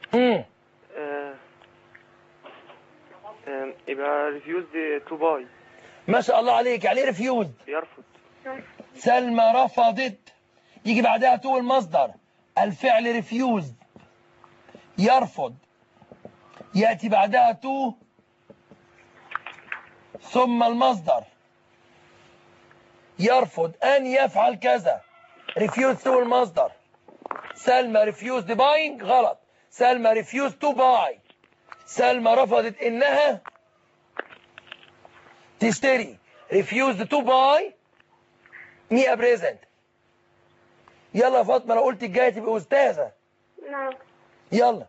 امم آه، آه، يبقى refused to buy ما شاء الله عليك يعني ايه ريفيوز يرفض سلمى رفضت يجي بعدها تو المصدر الفعل ريفيوز يرفض يأتي بعدها تو ثم المصدر يرفض أن يفعل كذا ريفيوز تو المصدر سلمى ريفيوز باينج غلط سلمى ريفيوز تو باي سلمى رفضت إنها تشتري ريفيوز تو باي مي بريزنت يلا يا فاطمه لو قلت الجايه تبقى استاذه نعم يلا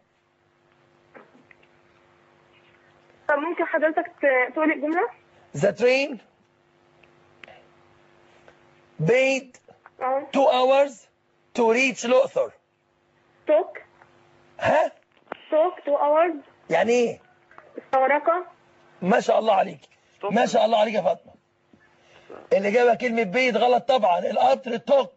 طب ممكن حضرتك ت- تقولي الجملة؟ the train paid اه two hours to reach الأقصر توك ها توك تو اورز يعني ايه استغرقة ما شاء الله عليك Stop. ما شاء الله عليك يا فاطمه اللي جابها كلمه بيت غلط طبعا القطر توك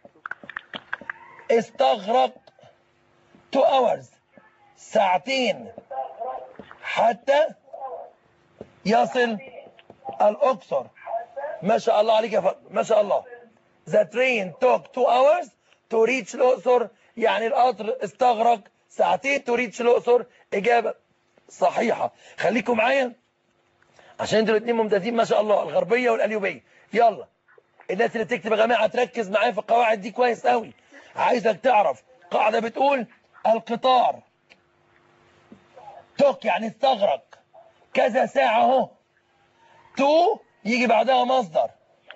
استغرق two hours ساعتين حتى يصل الأقصر ما شاء الله عليك يا فاطمه ما شاء الله The train took two hours to reach الأقصر يعني القطر استغرق ساعتين to reach الأقصر إجابة صحيحة خليكم معايا عشان انتوا الاثنين ممتازين ما شاء الله الغربية والقليوبية يلا الناس اللي بتكتب يا جماعة تركز معايا في القواعد دي كويس قوي عايزك تعرف قاعدة بتقول القطار توك يعني استغرق كذا ساعة اهو تو يجي بعدها مصدر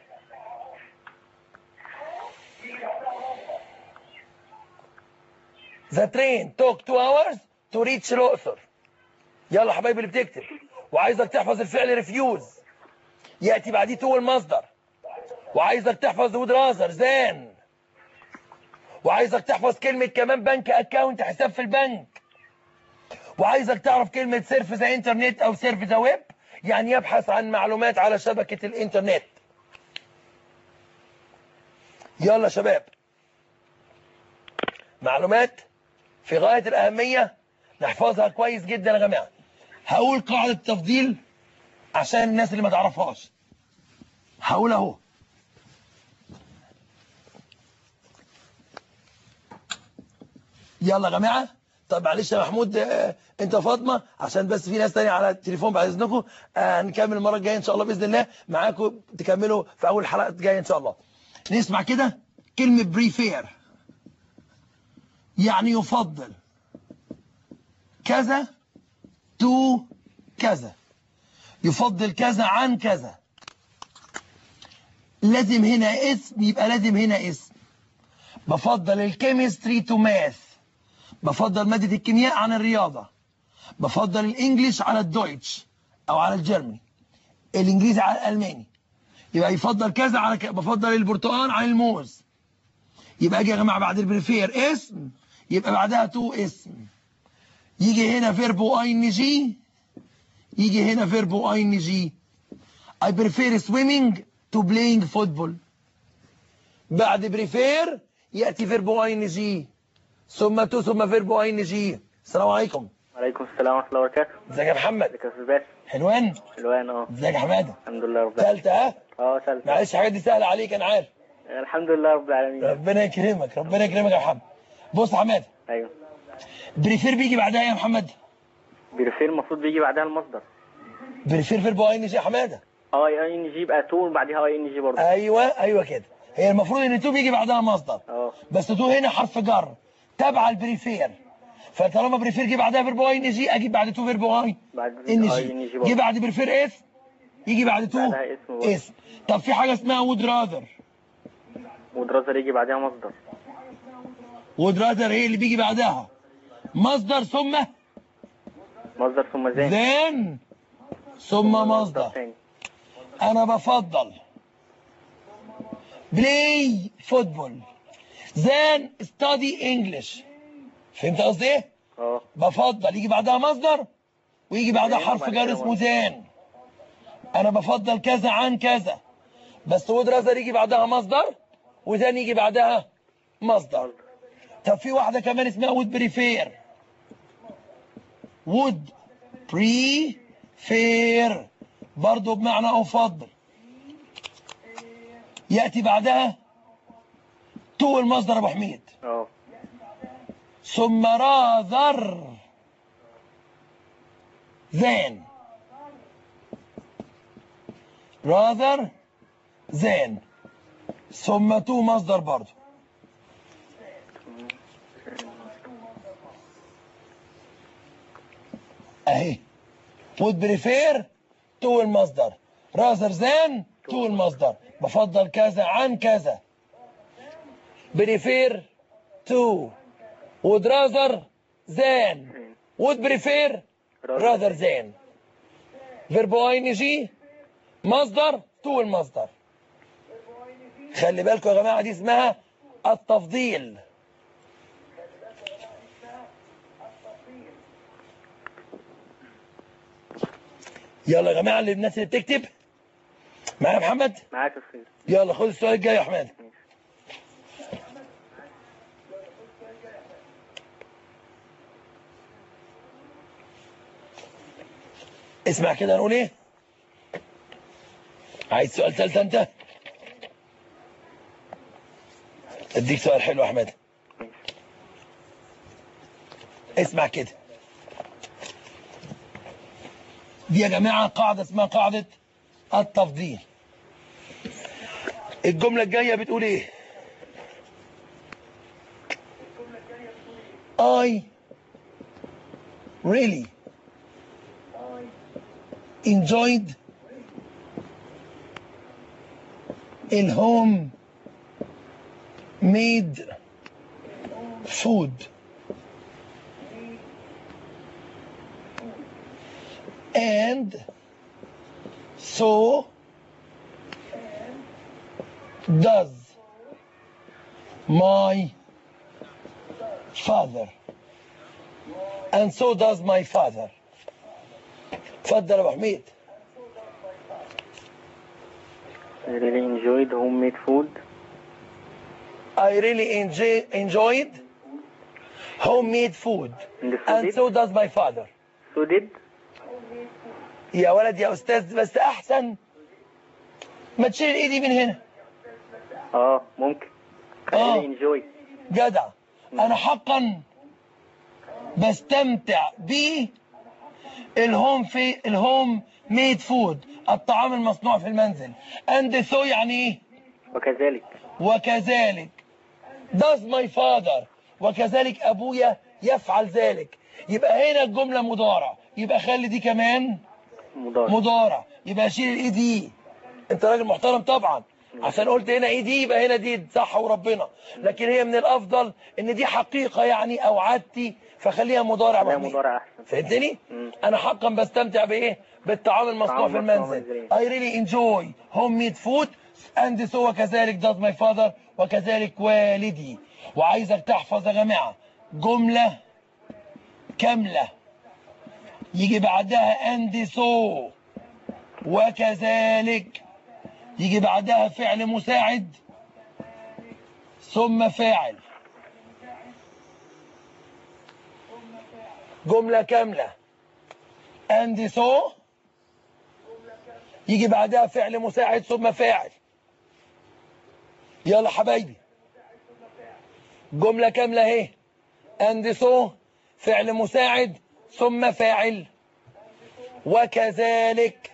The train took two hours to reach الأقصر يلا حبايبي اللي بتكتب وعايزك تحفظ الفعل ريفيوز يأتي بعديه تو المصدر وعايزك تحفظ وود رازر زان وعايزك تحفظ كلمة كمان بنك اكاونت حساب في البنك وعايزك تعرف كلمة سيرف ذا انترنت او سيرف ذا ويب يعني يبحث عن معلومات على شبكة الانترنت يلا يا شباب معلومات في غاية الأهمية نحفظها كويس جدا يا جماعة هقول قاعدة تفضيل عشان الناس اللي ما تعرفهاش هقول اهو يلا يا جماعة طب معلش يا محمود آه، انت فاطمة عشان بس في ناس تانية على التليفون بعد اذنكم آه، هنكمل المرة الجاية ان شاء الله بإذن الله معاكم تكملوا في اول حلقة جاية ان شاء الله نسمع كده كلمة بريفير يعني يفضل كذا تو كذا يفضل كذا عن كذا لازم هنا اسم يبقى لازم هنا اسم بفضل الكيمستري تو ماث بفضل مادة الكيمياء عن الرياضة بفضل الانجليش على الدويتش او على الجرماني الانجليزي على الالماني يبقى يفضل كذا على كذا بفضل البرتقال عن الموز يبقى اجي يا جماعه بعد البريفير اسم يبقى بعدها تو اسم يجي هنا فيربو اي ان جي يجي هنا فيربو اي ان جي I prefer swimming to playing football بعد بريفير يأتي فيربو اي ان جي ثم تو ثم فيربو اي ان جي السلام عليكم وعليكم السلام ورحمة الله وبركاته ازيك يا محمد ازيك يا استاذ باسم حلوان حلوان اه ازيك يا حماده الحمد لله رب العالمين ثالثه ها اه سلام معلش الحاجات دي سهله عليك انا عارف الحمد لله رب العالمين ربنا يكرمك ربنا يكرمك يا محمد بص يا حماده ايوه بريفير بيجي بعدها إيه يا محمد بريفير المفروض بيجي بعدها المصدر بريفير فيربو اي ان جي يا حماده اي اي ان جي يبقى تو وبعديها اي ان جي برضه ايوه ايوه كده هي المفروض ان تو بيجي بعدها مصدر اه بس تو هنا حرف جر تبع البريفير فطالما بريفير جه بعدها فيربو اي ان جي اجيب بعد تو فيربو اي بعد ان اي ان جي جي جه برضه بعد بريفير اس يجي بعد تو بعدها اسم برضه. اسم طب في حاجه اسمها وود راذر ودراسة يجي بعدها مصدر وود راذر هي اللي بيجي بعدها مصدر ثم مصدر ثم زين ذن ثم مصدر ثاني انا بفضل بلاي فوتبول ذان ستادي انجلش فهمت قصدي ايه اه بفضل يجي بعدها مصدر ويجي بعدها ذان حرف وبعد جر كده اسمه مصدر. ذان انا بفضل كذا عن كذا بس وود رازر يجي بعدها مصدر وذان يجي بعدها مصدر طب في واحده كمان اسمها وود بريفير would prefer برضو بمعنى أفضل يأتي بعدها to المصدر أبو حميد اه ثم rather than rather than ثم to مصدر برضو اهي would prefer to المصدر rather than to المصدر بفضل كذا عن كذا prefer to would rather than would prefer rather than verb ing مصدر to المصدر خلي بالكم يا جماعة دي اسمها التفضيل يلا يا جماعة اللي الناس اللي بتكتب معايا يا محمد معاك يا استاذ يلا خد السؤال الجاي يا احمد اسمع كده نقول ايه عايز سؤال تالتة انت اديك سؤال حلو يا احمد اسمع كده دي يا جماعة قاعدة اسمها قاعدة التفضيل الجملة الجاية بتقول ايه I really enjoyed in home made food and so does my father and so does my father اتفضل يا ابو حميد I really enjoyed homemade food I really enjoy, enjoyed homemade food and so and did so does my father so did يا ولد يا استاذ بس احسن ما تشيل ايدي من هنا اه ممكن I آه. really enjoy جدع انا حقا بستمتع ب الهوم في الهوم ميد فود الطعام المصنوع في المنزل اند سو يعني ايه وكذلك وكذلك does my father وكذلك ابويا يفعل ذلك يبقى هنا الجمله مضارع يبقى خلي دي كمان مضارع مضارع يبقى شيل الاي دي انت راجل محترم طبعا عشان قلت هنا اي دي يبقى هنا دي صح وربنا لكن هي من الافضل ان دي حقيقه يعني او عادتي فخليها مضارع لا محمي. مضارع احسن فهمتني مم. انا حقا بستمتع بايه بالطعام المصنوع طعام في مصنوع المنزل منزلي. I really enjoy homemade food and so وكذلك does my father وكذلك والدي وعايزك تحفظ يا جماعه جمله كامله يجي بعدها and so وكذلك يجي بعدها فعل مساعد ثم فاعل جملة كاملة and so يجي بعدها فعل مساعد ثم فاعل يلا حبايبي جملة كاملة اهي and so فعل مساعد ثم فاعل وكذلك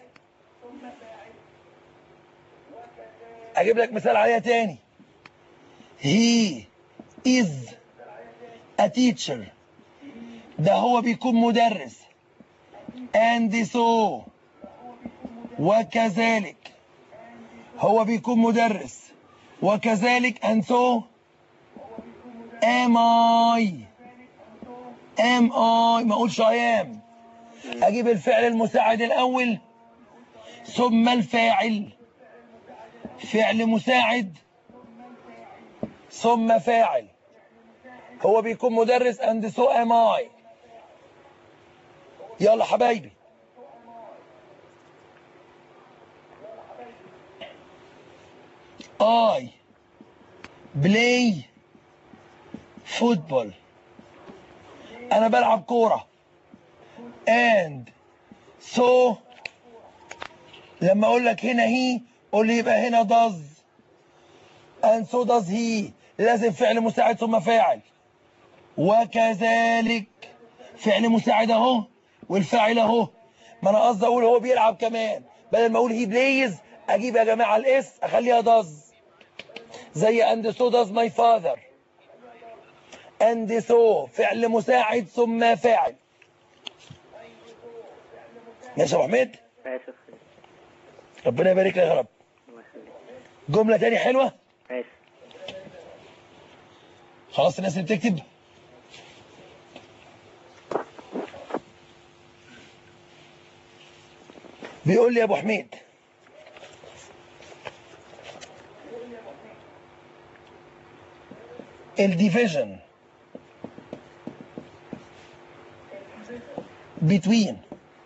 اجيب لك مثال عليها تاني he is a teacher ده هو بيكون مدرس and so وكذلك هو بيكون مدرس وكذلك and so am I am I ما اقولش I am اجيب الفعل المساعد الاول ثم الفاعل فعل مساعد ثم فاعل هو بيكون مدرس and so am I يلا حبايبي I play football أنا بلعب كورة and so لما اقول لك هنا هي قول لي يبقى هنا does and so does he لازم فعل مساعد ثم فاعل وكذلك فعل مساعد اهو والفاعل اهو ما انا قصدي اقول هو بيلعب كمان بدل ما اقول هي بلايز اجيب يا جماعه الاس اخليها does زي and so does my father and so فعل مساعد ثم فاعل ماشي يا ابو حميد ماشي يا أستاذ. ربنا يبارك لك يا رب الله يخليك جمله تاني حلوه ماشي خلاص الناس اللي بتكتب بيقول لي يا ابو حميد الديفيجن between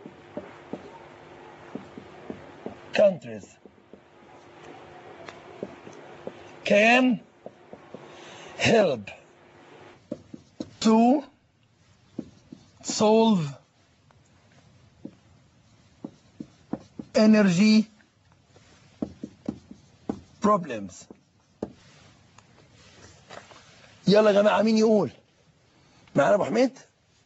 countries can help to solve energy problems يلا يا جماعه مين يقول معانا ابو حميد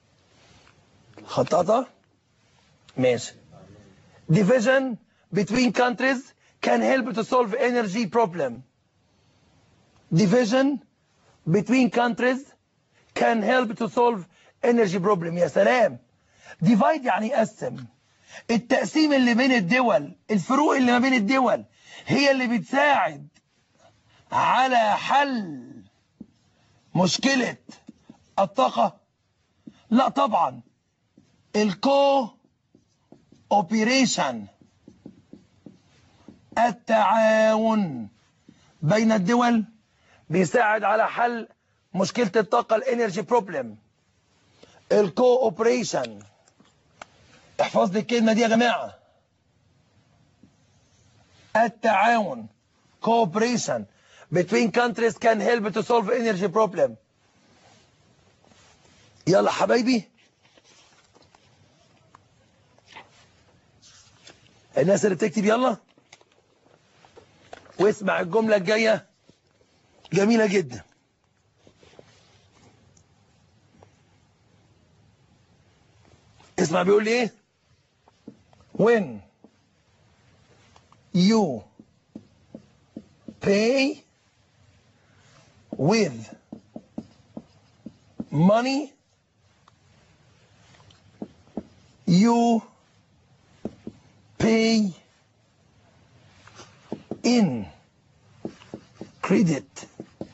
خطاطه ماشي division between countries can help to solve energy problem division between countries can help to solve energy problem يا سلام divide يعني يقسم التقسيم اللي بين الدول الفروق اللي ما بين الدول هي اللي بتساعد على حل مشكلة الطاقة لا طبعا الكو اوبريشن التعاون بين الدول بيساعد على حل مشكلة الطاقة الانرجي بروبلم الكو اوبريشن احفظ لي الكلمة دي يا جماعة التعاون cooperation between countries can help to solve energy problem يلا حبايبي الناس اللي بتكتب يلا واسمع الجملة الجاية جميلة جدا اسمع بيقول لي ايه when you pay with money you pay in credit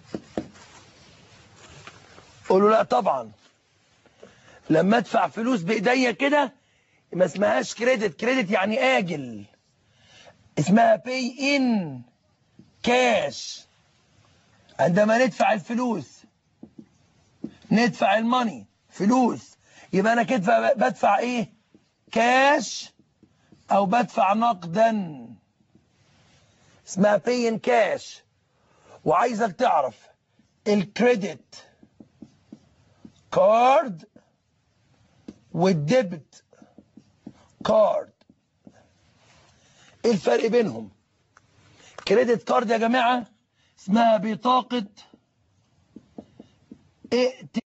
قول له لا طبعا لما ادفع فلوس بايديا كده ما اسمهاش كريدت كريدت يعني اجل اسمها باي ان كاش عندما ندفع الفلوس ندفع الماني فلوس يبقى انا كده بدفع ايه كاش او بدفع نقدا اسمها باي ان كاش وعايزك تعرف الكريدت كارد والديبت كارد ايه الفرق بينهم كريدت كارد يا جماعه اسمها بطاقه ائت